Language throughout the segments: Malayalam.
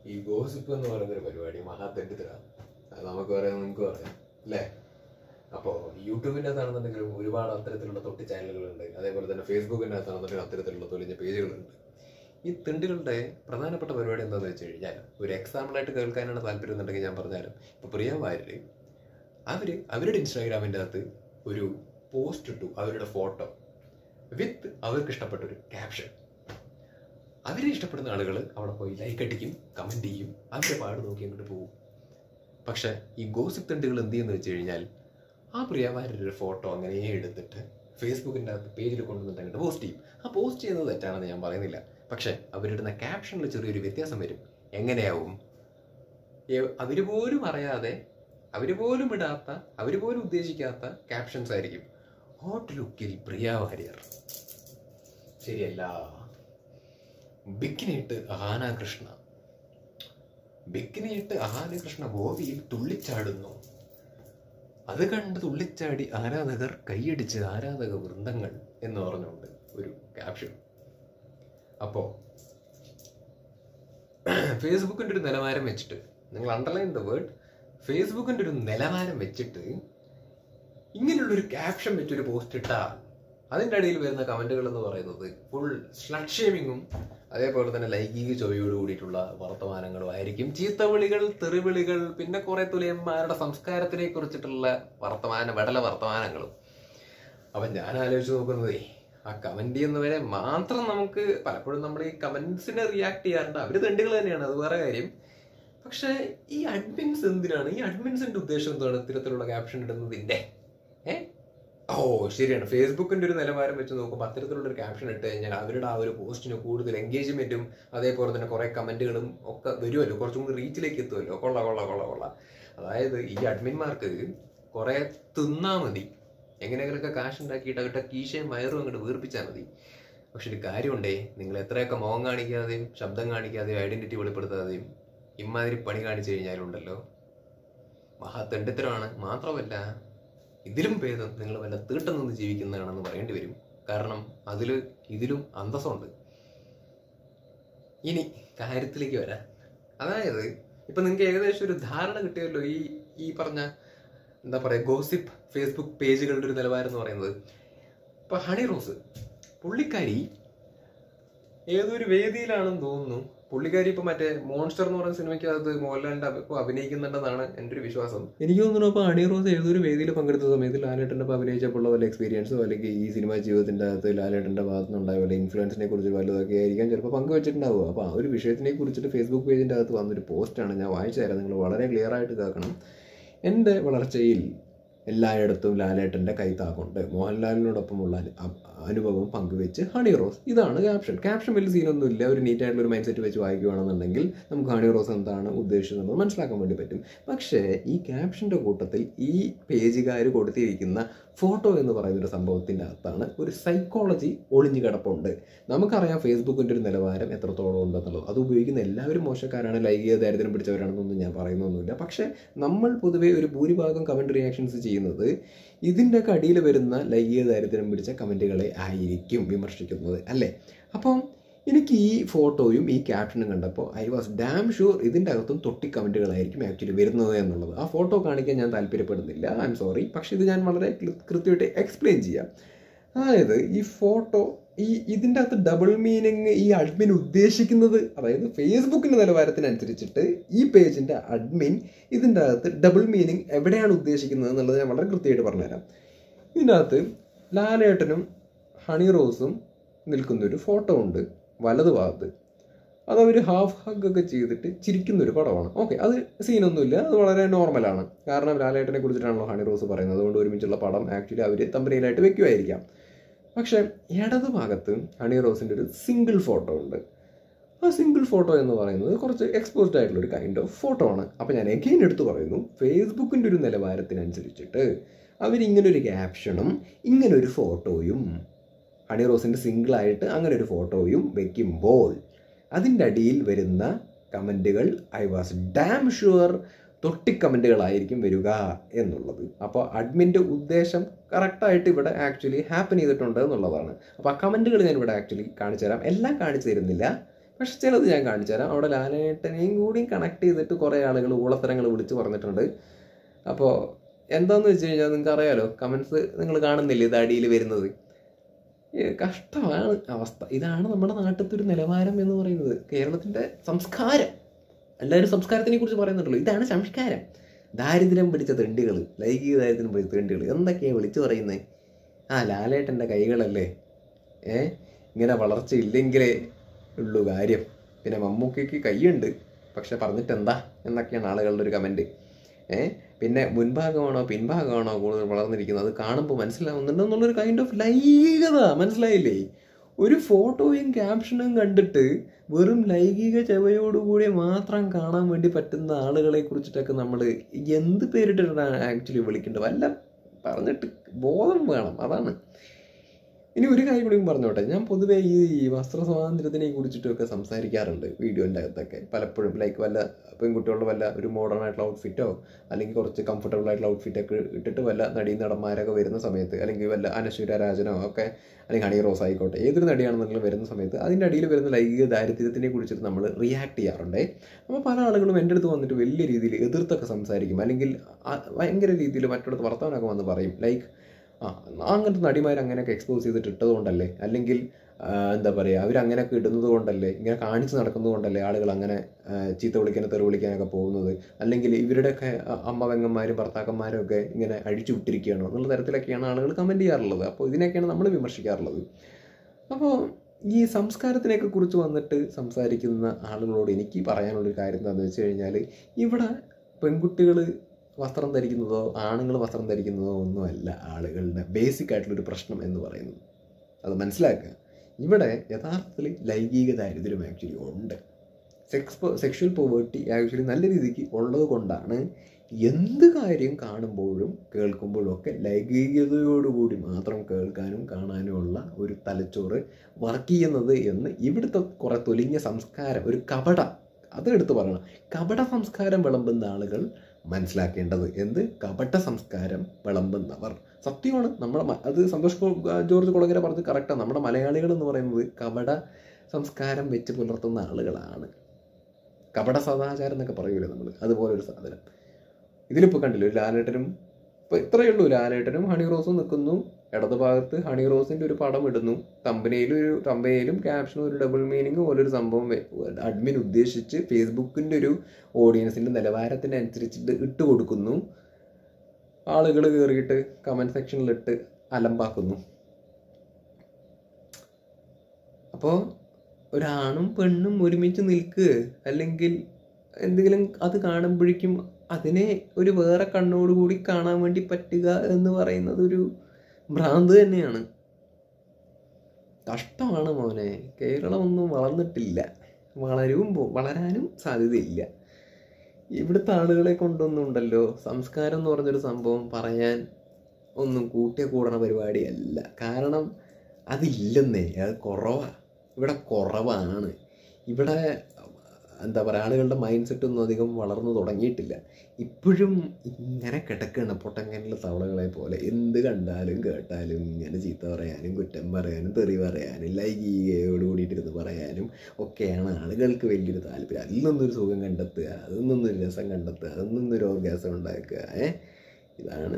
ഈ ഗോസിപ്പ് എന്ന് പറയുന്ന ഒരു പരിപാടി മഹാത്തെറ്റിത്തരാണ് അത് നമുക്ക് പറയാം നിങ്ങൾക്ക് പറയാം അല്ലേ അപ്പോൾ യൂട്യൂബിൻ്റെ അകത്താണെന്നുണ്ടെങ്കിലും ഒരുപാട് അത്തരത്തിലുള്ള തൊട്ടി ചാനലുകളുണ്ട് അതേപോലെ തന്നെ ഫേസ്ബുക്കിൻ്റെ അകത്താണെന്നുണ്ടെങ്കിൽ അത്തരത്തിലുള്ള തൊലിഞ്ഞ പേജുകളുണ്ട് ഈ തിണ്ടികളുടെ പ്രധാനപ്പെട്ട പരിപാടി എന്താണെന്ന് വെച്ച് കഴിഞ്ഞാൽ ഒരു എക്സാമ്പിളായിട്ട് കേൾക്കാനാണ് താല്പര്യം എന്നുണ്ടെങ്കിൽ ഞാൻ പറഞ്ഞാലും ഇപ്പോൾ പ്രിയ വാര്യർ അവർ അവരുടെ ഇൻസ്റ്റാഗ്രാമിൻ്റെ അകത്ത് ഒരു പോസ്റ്റ് ഇട്ടു അവരുടെ ഫോട്ടോ വിത്ത് അവർക്ക് ഇഷ്ടപ്പെട്ട ഒരു ക്യാപ്ഷൻ അവരെ ഇഷ്ടപ്പെടുന്ന ആളുകൾ അവിടെ പോയി ലൈക്ക് അടിക്കും കമൻറ്റ് ചെയ്യും അവരുടെ പാട് നോക്കി അങ്ങോട്ട് പോകും പക്ഷേ ഈ ഗോസിപ്പ് തണ്ടുകൾ എന്ത് ചെയ്യുന്നു വെച്ച് കഴിഞ്ഞാൽ ആ പ്രിയമാരുടെ ഒരു ഫോട്ടോ അങ്ങനെ എടുത്തിട്ട് ഫേസ്ബുക്കിൻ്റെ അകത്ത് പേജിൽ കൊണ്ടുവന്നിട്ട് അങ്ങോട്ട് പോസ്റ്റ് ചെയ്യും ആ പോസ്റ്റ് ചെയ്യുന്നത് തെറ്റാണെന്ന് ഞാൻ പറയുന്നില്ല പക്ഷേ അവരിടുന്ന ക്യാപ്ഷനിൽ ചെറിയൊരു വ്യത്യാസം വരും എങ്ങനെയാവും അവർ പോലും അറിയാതെ അവർ പോലും ഇടാത്ത അവർ പോലും ഉദ്ദേശിക്കാത്ത ക്യാപ്ഷൻസ് ആയിരിക്കും ഹോട്ട് ലുക്കിൽ പ്രിയ വാര്യർ ശരിയല്ല ബിക്കിനിയിട്ട് ആനാകൃഷ്ണ ബിക്കിനിയിട്ട് ആനകൃഷ്ണ ഗോപിയിൽ തുള്ളിച്ചാടുന്നു അത് കണ്ട് തുള്ളിച്ചാടി ആരാധകർ കൈയടിച്ച് ആരാധക വൃന്ദങ്ങൾ എന്ന് പറഞ്ഞുകൊണ്ട് ഒരു ക്യാപ്ഷൻ അപ്പോൾ ഫേസ്ബുക്കിൻ്റെ ഒരു നിലവാരം വെച്ചിട്ട് നിങ്ങൾ അണ്ടർലൈൻ ദ വേർഡ് ഫേസ്ബുക്കിൻ്റെ ഒരു നിലവാരം വെച്ചിട്ട് ഇങ്ങനെയുള്ളൊരു ക്യാപ്ഷൻ വെച്ചൊരു പോസ്റ്റ് ഇട്ടാൽ അതിൻ്റെ ഇടയിൽ വരുന്ന കമൻറ്റുകൾ എന്ന് പറയുന്നത് ഫുൾ സ്ലഡ് ഷേമിങ്ങും അതേപോലെ തന്നെ ലൈംഗിക ചൊവ്വയോട് കൂടിയിട്ടുള്ള വർത്തമാനങ്ങളും ആയിരിക്കും ചീത്തവിളികൾ തെറിവിളികൾ പിന്നെ കുറെ തുലിയന്മാരുടെ സംസ്കാരത്തിനെ കുറിച്ചിട്ടുള്ള വർത്തമാന വെടല വർത്തമാനങ്ങളും അപ്പം ഞാൻ ആലോചിച്ച് നോക്കുന്നതേ ആ കമന്റ് ചെയ്യുന്നവരെ മാത്രം നമുക്ക് പലപ്പോഴും നമ്മൾ ഈ കമന്റ്സിനെ റിയാക്ട് ചെയ്യാറുണ്ട് അവര് തെണ്ടുകൾ തന്നെയാണ് അത് വേറെ കാര്യം പക്ഷേ ഈ അഡ്മിൻസ് എന്തിനാണ് ഈ അഡ്മിൻസിന്റെ ഉദ്ദേശം എന്താണ് ഇത്തരത്തിലുള്ള ക്യാപ്ഷൻ ഇടുന്നതിന്റെ ഏ ഓ ശരിയാണ് ഫേസ്ബുക്കിന്റെ ഒരു നിലവാരം വെച്ച് നോക്കുമ്പോൾ അത്തരത്തിലുള്ള ഒരു ക്യാപ്ഷൻ ഇട്ട് കഴിഞ്ഞാൽ അവരുടെ ആ ഒരു പോസ്റ്റിന് കൂടുതൽ എൻഗേജ്മെന്റും അതേപോലെ തന്നെ കുറെ കമന്റുകളും ഒക്കെ വരുമല്ലോ കുറച്ചും കൂടി റീച്ചിലേക്ക് എത്തുമല്ലോ കൊള്ള കൊള്ള കൊള്ള കൊള്ള അതായത് ഈ അഡ്മിന്മാർക്ക് കുറെ തിന്നാ മതി എങ്ങനെയൊക്കെ കാശ് ഉണ്ടാക്കിയിട്ട് അവരുടെ കീശയും വയറും അങ്ങോട്ട് വീർപ്പിച്ചാൽ മതി പക്ഷെ ഒരു കാര്യമുണ്ടേ നിങ്ങൾ എത്രയൊക്കെ മുഖം കാണിക്കാതെയും ശബ്ദം കാണിക്കാതെയും ഐഡന്റിറ്റി വെളിപ്പെടുത്താതെയും ഇമാതിരി പണി കാണിച്ചു കഴിഞ്ഞാലുണ്ടല്ലോ മഹാതെണ്ടിത്തരമാണ് മാത്രമല്ല ഇതിലും ഭേദം നിങ്ങൾ വല്ല തീട്ടം നിന്ന് ജീവിക്കുന്നതാണെന്ന് പറയേണ്ടി വരും കാരണം അതിൽ ഇതിലും അന്തസ്സുണ്ട് ഇനി കാര്യത്തിലേക്ക് വരാം അതായത് ഇപ്പൊ നിങ്ങൾക്ക് ഏകദേശം ഒരു ധാരണ കിട്ടിയല്ലോ ഈ ഈ പറഞ്ഞ എന്താ പറയുക ഗോസിപ്പ് ഫേസ്ബുക്ക് പേജുകളുടെ ഒരു നിലവാരം എന്ന് പറയുന്നത് ഇപ്പൊ ഹണി റോസ് പുള്ളിക്കാരി ഏതൊരു വേദിയിലാണെന്ന് തോന്നുന്നു പുള്ളിക്കാരി ഇപ്പൊ മറ്റേ മോൺസ്റ്റർ എന്ന് പറയുന്ന സിനിമയ്ക്കകത്ത് മോഹൻലാലിന്റെ ഇപ്പൊ അഭിനയിക്കുന്നുണ്ടെന്നാണ് എൻ്റെ ഒരു വിശ്വാസം എനിക്ക് തോന്നുന്നു അപ്പൊ ഹണി റോസ് ഏതൊരു വേദിയിൽ പങ്കെടുത്ത സമയത്ത് ലാലേട്ടൻ്റെ ഒപ്പം അഭിനയിച്ചപ്പോൾ വല്ല എക്സ്പീരിയൻസോ അല്ലെങ്കിൽ ഈ സിനിമാ ജീവിതത്തിന്റെ അകത്ത് ലാലേട്ടന്റെ ഭാഗത്ത് നിന്നുണ്ടായ വല്ല ഇൻഫ്ലുവൻസിനെ കുറിച്ച് വല്ലതൊക്കെ ആയിരിക്കാം ചിലപ്പോൾ പങ്കുവെച്ചിട്ടുണ്ടാവുക അപ്പോൾ ആ ഒരു വിഷയത്തിനെ കുറിച്ചിട്ട് ഫേസ്ബുക്ക് പേജിന്റെ അകത്ത് വന്നൊരു പോസ്റ്റാണ് ഞാൻ വായിച്ചു തരാം നിങ്ങൾ വളരെ ക്ലിയർ ആയിട്ട് കേൾക്കണം എൻ്റെ വളർച്ചയിൽ എല്ലായിടത്തും ലാലേട്ടൻ്റെ കൈത്താക്കുണ്ട് മോഹൻലാലിനോടൊപ്പമുള്ള അനു- അ- അനുഭവം പങ്കുവെച്ച് ഹണി റോസ് ഇതാണ് ക്യാപ്ഷൻ ക്യാപ്ഷൻ വലിയ സീനൊന്നുമില്ല ഒരു നീറ്റ് ആയിട്ടുള്ള ഒരു മൈൻഡ് സെറ്റ് വെച്ച് വായിക്കുകയാണെന്നുണ്ടെങ്കിൽ നമുക്ക് ഹണി റോസ് എന്താണ് ഉദ്ദേശിച്ചതെന്ന് മനസ്സിലാക്കാൻ വേണ്ടി പറ്റും പക്ഷേ ഈ ക്യാപ്ഷൻ്റെ കൂട്ടത്തിൽ ഈ പേജുകാർ കൊടുത്തിരിക്കുന്ന ഫോട്ടോ എന്ന് പറയുന്ന ഒരു സംഭവത്തിൻ്റെ അകത്താണ് ഒരു സൈക്കോളജി ഒളിഞ്ഞു കിടപ്പുണ്ട് നമുക്കറിയാം ഫേസ്ബുക്കിൻ്റെ ഒരു നിലവാരം എത്രത്തോളം ഉണ്ടെന്നുള്ളത് അത് ഉപയോഗിക്കുന്ന എല്ലാവരും മോശക്കാരാണ് ലൈംഗിക ദാരിദ്ര്യം പിടിച്ചവരാണെന്നൊന്നും ഞാൻ പറയുന്നൊന്നുമില്ല പക്ഷേ നമ്മൾ പൊതുവേ ഒരു ഭൂരിഭാഗം കമൻറ്റ് റിയാക്ഷൻസ് ചെയ്യുന്നത് ഇതിൻ്റെയൊക്കെ അടിയിൽ വരുന്ന ലൈംഗിക ദാരിദ്ര്യം പിടിച്ച കമൻറ്റുകളെ ആയിരിക്കും വിമർശിക്കുന്നത് അല്ലേ അപ്പം എനിക്ക് ഈ ഫോട്ടോയും ഈ ക്യാപ്ഷനും കണ്ടപ്പോൾ ഐ വാസ് ഡാം ഷുവർ ഇതിൻ്റെ അകത്തും തൊട്ടി കമൻറ്റുകളായിരിക്കും ആക്ച്വലി വരുന്നത് എന്നുള്ളത് ആ ഫോട്ടോ കാണിക്കാൻ ഞാൻ താല്പര്യപ്പെടുന്നില്ല ഐ എം സോറി പക്ഷേ ഇത് ഞാൻ വളരെ കൃ- കൃത്യമായിട്ട് എക്സ്പ്ലെയിൻ ചെയ്യാം അതായത് ഈ ഫോട്ടോ ഈ ഇതിൻ്റെ അകത്ത് ഡബിൾ മീനിങ് ഈ അഡ്മിൻ ഉദ്ദേശിക്കുന്നത് അതായത് ഫേസ്ബുക്കിൻ്റെ നിലവാരത്തിനനുസരിച്ചിട്ട് ഈ പേജിൻ്റെ അഡ്മിൻ ഇതിൻ്റെ അകത്ത് ഡബിൾ മീനിങ് എവിടെയാണ് ഉദ്ദേശിക്കുന്നത് എന്നുള്ളത് ഞാൻ വളരെ കൃത്യമായിട്ട് പറഞ്ഞുതരാം ഇതിൻ്റെ അകത്ത് ലാലേട്ടനും ഹണി റോസും നിൽക്കുന്ന ഒരു ഫോട്ടോ ഉണ്ട് വലത് ഭാഗത്ത് അത് അവർ ഹാഫ് ഹഗ് ഒക്കെ ചെയ്തിട്ട് ചിരിക്കുന്ന ഒരു പടമാണ് ഓക്കെ അത് സീനൊന്നുമില്ല അത് വളരെ നോർമലാണ് കാരണം ലാലേട്ടനെ കുറിച്ചിട്ടാണല്ലോ ഹണി റോസ് പറയുന്നത് അതുകൊണ്ട് ഒരുമിച്ചുള്ള പടം ആക്ച്വലി അവർ തമ്പനയിലായിട്ട് വെക്കുമായിരിക്കാം പക്ഷേ ഇടത് ഭാഗത്ത് ഹണി റോസിൻ്റെ ഒരു സിംഗിൾ ഫോട്ടോ ഉണ്ട് ആ സിംഗിൾ ഫോട്ടോ എന്ന് പറയുന്നത് കുറച്ച് എക്സ്പോസ്ഡ് ആയിട്ടുള്ള ഒരു കൈൻഡ് ഓഫ് ഫോട്ടോ ആണ് അപ്പോൾ ഞാൻ എഗെയിൻ എടുത്തു പറയുന്നു ഫേസ്ബുക്കിൻ്റെ ഒരു നിലവാരത്തിനനുസരിച്ചിട്ട് അവരിങ്ങനെ ഒരു ക്യാപ്ഷനും ഇങ്ങനെ ഒരു ഫോട്ടോയും ഹണി റോസിൻ്റെ സിംഗിളായിട്ട് അങ്ങനെ ഒരു ഫോട്ടോയും വെക്കുമ്പോൾ അതിൻ്റെ അടിയിൽ വരുന്ന കമൻറ്റുകൾ ഐ വാസ് ഡാം ഷുവർ തൊട്ടി കമൻറ്റുകളായിരിക്കും വരിക എന്നുള്ളത് അപ്പോൾ അഡ്മിൻ്റെ ഉദ്ദേശം കറക്റ്റായിട്ട് ഇവിടെ ആക്ച്വലി ഹാപ്പൻ ചെയ്തിട്ടുണ്ട് എന്നുള്ളതാണ് അപ്പോൾ ആ കമൻറ്റുകൾ ഞാൻ ഇവിടെ ആക്ച്വലി കാണിച്ചു തരാം എല്ലാം കാണിച്ചു തരുന്നില്ല പക്ഷെ ചിലത് ഞാൻ കാണിച്ചു തരാം അവിടെ ലാലേട്ടനെയും കൂടി കണക്ട് ചെയ്തിട്ട് കുറേ ആളുകൾ ഊളത്തരങ്ങൾ വിളിച്ച് പറഞ്ഞിട്ടുണ്ട് അപ്പോൾ എന്താന്ന് വെച്ച് കഴിഞ്ഞാൽ നിങ്ങൾക്ക് അറിയാലോ കമൻസ് നിങ്ങൾ കാണുന്നില്ലേ ഇത് അടിയിൽ വരുന്നത് ഏ, കഷ്ടമാണ് അവസ്ഥ ഇതാണ് നമ്മുടെ നാട്ടിലത്തെ ഒരു നിലവാരം എന്ന് പറയുന്നത് കേരളത്തിൻ്റെ സംസ്കാരം എല്ലാവരും സംസ്കാരത്തിനെ കുറിച്ച് പറയുന്നുണ്ടല്ലോ ഇതാണ് സംസ്കാരം ദാരിദ്ര്യം പിടിച്ച തെണ്ടികൾ ലൈംഗിക ദാരിദ്ര്യം പിടിച്ച തെണ്ടികൾ എന്തൊക്കെയാണ് വിളിച്ചു പറയുന്നത് ആ ലാലേട്ടൻ്റെ കൈകളല്ലേ ഏ ഇങ്ങനെ വളർച്ച ഇല്ലെങ്കിലേ ഉള്ളൂ കാര്യം പിന്നെ മമ്മൂക്കയ്ക്ക് കൈയുണ്ട് പക്ഷെ പറഞ്ഞിട്ട് എന്താ എന്നൊക്കെയാണ് ആളുകളുടെ ഒരു കമൻറ്റ് ഏ പിന്നെ മുൻഭാഗമാണോ പിൻഭാഗമാണോ കൂടുതൽ വളർന്നിരിക്കുന്നത് അത് കാണുമ്പോൾ മനസ്സിലാവുന്നുണ്ട് എന്നുള്ളൊരു കൈൻഡ് ഓഫ് ലൈംഗികത മനസ്സിലായില്ലേ ഒരു ഫോട്ടോയും ക്യാപ്ഷനും കണ്ടിട്ട് വെറും ലൈംഗിക ചെവയോടുകൂടി മാത്രം കാണാൻ വേണ്ടി പറ്റുന്ന ആളുകളെ കുറിച്ചിട്ടൊക്കെ നമ്മൾ എന്ത് പേരിട്ടിട്ടാണ് ആക്ച്വലി വിളിക്കേണ്ടത് വല്ല പറഞ്ഞിട്ട് ബോധം വേണം അതാണ് ഇനി ഒരു കാര്യം കൂടി പറഞ്ഞോട്ടെ ഞാൻ പൊതുവേ ഈ വസ്ത്ര സ്വാതന്ത്ര്യത്തിനെ കുറിച്ചിട്ടൊക്കെ സംസാരിക്കാറുണ്ട് വീഡിയോൻ്റെ അകത്തൊക്കെ പലപ്പോഴും ലൈക്ക് വല്ല പെൺകുട്ടികളുടെ വല്ല ഒരു മോഡേൺ ആയിട്ടുള്ള ഔട്ട്ഫിറ്റോ അല്ലെങ്കിൽ കുറച്ച് കംഫർട്ടബിൾ ആയിട്ടുള്ള ഔട്ട്ഫിറ്റൊക്കെ ഇട്ടിട്ട് വല്ല നടീ നടന്മാരൊക്കെ വരുന്ന സമയത്ത് അല്ലെങ്കിൽ വല്ല അനശ്വര രാജനോ ഒക്കെ അല്ലെങ്കിൽ ഹണി റോസ് ആയിക്കോട്ടെ ഏതൊരു നടിയാണെന്നെങ്കിലും വരുന്ന സമയത്ത് അതിൻ്റെ അടിയിൽ വരുന്ന ലൈംഗിക ദാരിദ്ര്യത്തിനെ കുറിച്ചിട്ട് നമ്മൾ റിയാക്ട് ചെയ്യാറുണ്ടേ അപ്പോൾ പല ആളുകളും എൻ്റെ അടുത്ത് വന്നിട്ട് വലിയ രീതിയിൽ എതിർത്തൊക്കെ സംസാരിക്കും അല്ലെങ്കിൽ ആ- ഭയങ്കര രീതിയിൽ മറ്റുള്ളവർക്ക് വർത്തമാനമൊക്കെ വന്ന് പറയും ലൈക്ക് ആ അങ്ങനത്തെ നടിമാർ അങ്ങനെയൊക്കെ എക്സ്പോസ് ചെയ്തിട്ട് ഇട്ടതുകൊണ്ടല്ലേ അല്ലെങ്കിൽ ആ, എന്താ പറയുക അവരങ്ങനെയൊക്കെ ഇടുന്നത് കൊണ്ടല്ലേ ഇങ്ങനെ കാണിച്ച് നടക്കുന്നത് കൊണ്ടല്ലേ ആളുകൾ അങ്ങനെ ആ, ചീത്ത വിളിക്കാനും തെറി വിളിക്കാനൊക്കെ പോകുന്നത് അല്ലെങ്കിൽ ഇവരുടെയൊക്കെ അ- അമ്മ പെങ്ങന്മാരും ഭർത്താക്കന്മാരും ഒക്കെ ഇങ്ങനെ അഴിച്ചു വിട്ടിരിക്കുകയാണോ എന്നുള്ള തരത്തിലൊക്കെയാണ് ആളുകൾ കമൻറ്റ് ചെയ്യാറുള്ളത് അപ്പോൾ ഇതിനൊക്കെയാണ് നമ്മൾ വിമർശിക്കാറുള്ളത് അപ്പോൾ ഈ സംസ്കാരത്തിനെയൊക്കെ കുറിച്ച് വന്നിട്ട് സംസാരിക്കുന്ന ആളുകളോട് എനിക്ക് പറയാനുള്ളൊരു കാര്യം എന്താണെന്ന് വെച്ച് കഴിഞ്ഞാൽ ഇവിടെ പെൺകുട്ടികൾ വസ്ത്രം ധരിക്കുന്നതോ ആണുങ്ങൾ വസ്ത്രം ധരിക്കുന്നതോ ഒന്നുമല്ല ആളുകളുടെ ബേസിക് ആയിട്ടുള്ളൊരു പ്രശ്നം എന്ന് പറയുന്നത് അത് മനസ്സിലാക്കുക ഇവിടെ യഥാർത്ഥത്തിൽ ലൈംഗിക ദാരിദ്ര്യം ആക്ച്വലി ഉണ്ട് സെക്സ് സെക്ഷൽ പോവേർട്ടി ആക്ച്വലി നല്ല രീതിക്ക് ഉള്ളത് കൊണ്ടാണ് എന്ത് കാര്യം കാണുമ്പോഴും കേൾക്കുമ്പോഴും ഒക്കെ ലൈംഗികതയോടുകൂടി മാത്രം കേൾക്കാനും കാണാനുമുള്ള ഒരു തലച്ചോറ് വർക്ക് ചെയ്യുന്നത് എന്ന് ഇവിടുത്തെ കുറേ തൊലിഞ്ഞ സംസ്കാരം ഒരു കപട അത് എടുത്ത് പറയണം കപട സംസ്കാരം വിളമ്പുന്ന ആളുകൾ മനസ്സിലാക്കേണ്ടത് എന്ത് കപട സംസ്കാരം വിളമ്പുന്നവർ സത്യമാണ് നമ്മുടെ മ- അത് സന്തോഷ് കോ- ജോർജ് കുളങ്ങര പറഞ്ഞത് കറക്റ്റാണ് നമ്മുടെ മലയാളികൾ എന്ന് പറയുന്നത് കപട സംസ്കാരം വെച്ച് പുലർത്തുന്ന ആളുകളാണ് കപട സദാചാരം എന്നൊക്കെ പറയൂലേ നമ്മൾ അതുപോലെ ഒരു സാധനം ഇതിലിപ്പോൾ കണ്ടില്ല ഒരു ലാലേട്ടനും ഇപ്പോൾ ഇത്രയേ ഉള്ളൂ ലാലേട്ടനും ഹണി റോസും നിൽക്കുന്നു ഇടത് ഭാഗത്ത് ഹണി റോസിൻ്റെ ഒരു പടം ഇടുന്നു തമ്പനയിലും ഒരു തമ്പനയിലും ക്യാപ്ഷനും ഒരു ഡബിൾ മീനിങ് പോലൊരു സംഭവം അഡ്മിൻ ഉദ്ദേശിച്ച് ഫേസ്ബുക്കിൻ്റെ ഒരു ഓഡിയൻസിൻ്റെ നിലവാരത്തിനനുസരിച്ചിട്ട് ഇട്ട് കൊടുക്കുന്നു ആളുകൾ കയറിയിട്ട് കമൻറ്റ് സെക്ഷനിലിട്ട് അലമ്പാക്കുന്നു അപ്പോൾ ഒരാണും പെണ്ണും ഒരുമിച്ച് നിൽക്കുക അല്ലെങ്കിൽ എന്തെങ്കിലും അത് കാണുമ്പോഴേക്കും അതിനെ ഒരു വേറെ കണ്ണോടുകൂടി കാണാൻ വേണ്ടി പറ്റുക എന്ന് പറയുന്നത് ഒരു ഭ്രാന്ത് തന്നെയാണ് കഷ്ടമാണ് മോനെ കേരളം ഒന്നും വളർന്നിട്ടില്ല വളരും പോ- വളരാനും സാധ്യതയില്ല ഇവിടുത്തെ ആളുകളെ കൊണ്ടൊന്നും ഉണ്ടല്ലോ സംസ്കാരം എന്ന് പറഞ്ഞൊരു സംഭവം പറയാൻ ഒന്നും കൂട്ടിയ കൂടണ പരിപാടിയല്ല കാരണം അതില്ലെന്നേ അത് കുറവാണ് ഇവിടെ കുറവാണ് ഇവിടെ എന്താ പറയുക ആളുകളുടെ മൈൻഡ് സെറ്റ് ഒന്നും അധികം വളർന്നു തുടങ്ങിയിട്ടില്ല ഇപ്പോഴും ഇങ്ങനെ കിടക്കുകയാണ് പൊട്ടങ്ങനുള്ള തവളകളെ പോലെ എന്ത് കണ്ടാലും കേട്ടാലും ഇങ്ങനെ ചീത്ത പറയാനും കുറ്റം പറയാനും തെറി പറയാനും ലൈംഗികയോട് കൂടിയിട്ടിരുന്ന് പറയാനും ഒക്കെയാണ് ആളുകൾക്ക് വലിയൊരു താല്പര്യം അതിൽ നിന്നൊരു സുഖം കണ്ടെത്തുക അതിൽ നിന്നൊരു രസം കണ്ടെത്തുക അതിൽ നിന്നൊരു ഓർഗാസം ഉണ്ടാക്കുക ഏ ഇതാണ്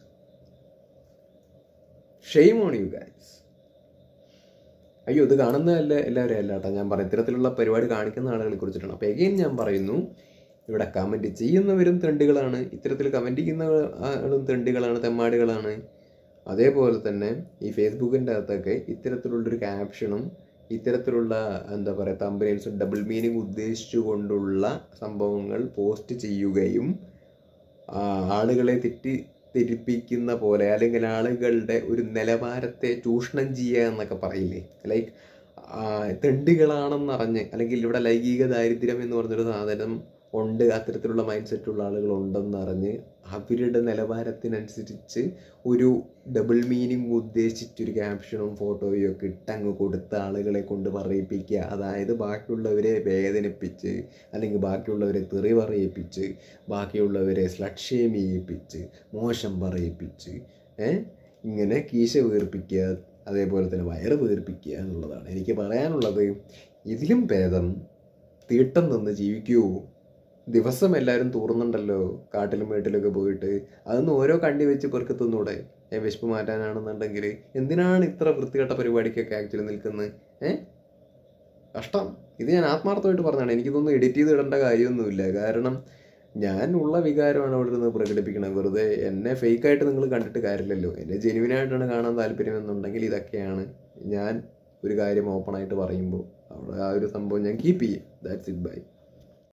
ഷെയിം ഓൺ യു ഗൈസ് അയ്യോ ഇത് കാണുന്നതല്ല എല്ലാവരും അല്ല കേട്ടോ ഞാൻ പറയാം ഇത്തരത്തിലുള്ള പരിപാടി കാണിക്കുന്ന ആളുകളെ കുറിച്ചിട്ടാണ് അപ്പോൾ എഗെയിൻ ഞാൻ പറയുന്നു ഇവിടെ കമൻറ്റ് ചെയ്യുന്നവരും തെണ്ടികളാണ് ഇത്തരത്തിൽ കമൻറ്റ് ചെയ്യുന്ന ആളും തെണ്ടികളാണ് തെമ്മാടികളാണ് അതേപോലെ തന്നെ ഈ ഫേസ്ബുക്കിൻ്റെ അകത്തൊക്കെ ഇത്തരത്തിലുള്ളൊരു ക്യാപ്ഷനും ഇത്തരത്തിലുള്ള എന്താ പറയുക തമ്പനയിൽസും ഡബിൾ മീനിങ് ഉദ്ദേശിച്ചുകൊണ്ടുള്ള സംഭവങ്ങൾ പോസ്റ്റ് ചെയ്യുകയും ആ, ആളുകളെ തെറ്റി തെറ്റിപ്പിക്കുന്ന പോലെ അല്ലെങ്കിൽ ആളുകളുടെ ഒരു നിലവാരത്തെ ചൂഷണം ചെയ്യുക എന്നൊക്കെ പറയില്ലേ ലൈക്ക് തെണ്ടികളാണെന്നറിഞ്ഞ് അല്ലെങ്കിൽ ഇവിടെ ലൈംഗിക ദാരിദ്ര്യം എന്ന് പറഞ്ഞൊരു സാധനം ഉണ്ട് അത്തരത്തിലുള്ള മൈൻഡ് സെറ്റുള്ള ആളുകൾ ഉണ്ടെന്നറിഞ്ഞ് അവരുടെ നിലവാരത്തിനനുസരിച്ച് ഒരു ഡബിൾ മീനിങ് ഉദ്ദേശിച്ചൊരു ക്യാപ്ഷനും ഫോട്ടോയും ഒക്കെ ഇട്ടങ്ങ് കൊടുത്ത ആളുകളെ കൊണ്ട് പറയിപ്പിക്കുക അതായത് ബാക്കിയുള്ളവരെ വേദനിപ്പിച്ച് അല്ലെങ്കിൽ ബാക്കിയുള്ളവരെ തെറി പറയിപ്പിച്ച് ബാക്കിയുള്ളവരെ സ്ലക്ഷേം ചെയ്യിപ്പിച്ച് മോശം പറയിപ്പിച്ച് ഏ ഇങ്ങനെ കീശ വീർപ്പിക്കുക അതേപോലെ തന്നെ വയറ് വീർപ്പിക്കുക എന്നുള്ളതാണ് എനിക്ക് പറയാനുള്ളത് ഇതിലും ഭേദം തീട്ടം നിന്ന് ജീവിക്കൂ ദിവസം എല്ലാവരും തൂറുന്നുണ്ടല്ലോ കാട്ടിലും വീട്ടിലൊക്കെ പോയിട്ട് അതൊന്ന് ഓരോ കണ്ടി വെച്ച് പെറുക്കി തിന്നൂടെ ഏ വിശപ്പ് മാറ്റാനാണെന്നുണ്ടെങ്കിൽ എന്തിനാണ് ഇത്ര വൃത്തികെട്ട പരിപാടിക്കൊക്കെ ആക്ച്വലി നിൽക്കുന്നത് ഏ കഷ്ടം ഇത് ഞാൻ ആത്മാർത്ഥമായിട്ട് പറഞ്ഞാണ് എനിക്കിതൊന്നും എഡിറ്റ് ചെയ്ത് ഇടേണ്ട കാര്യമൊന്നുമില്ല കാരണം ഞാൻ ഉള്ള വികാരമാണ് അവിടെ നിന്ന് പ്രകടിപ്പിക്കുന്നത് വെറുതെ എന്നെ ഫേക്കായിട്ട് നിങ്ങൾ കണ്ടിട്ട് കാര്യമില്ലല്ലോ എന്നെ ജെനുവിനായിട്ടാണ് കാണാൻ താല്പര്യമെന്നുണ്ടെങ്കിൽ ഇതൊക്കെയാണ് ഞാൻ ഒരു കാര്യം ഓപ്പണായിട്ട് പറയുമ്പോൾ അവിടെ ആ ഒരു സംഭവം ഞാൻ കീപ്പ് ചെയ്യും ദാറ്റ്സ് ഇറ്റ് ബൈ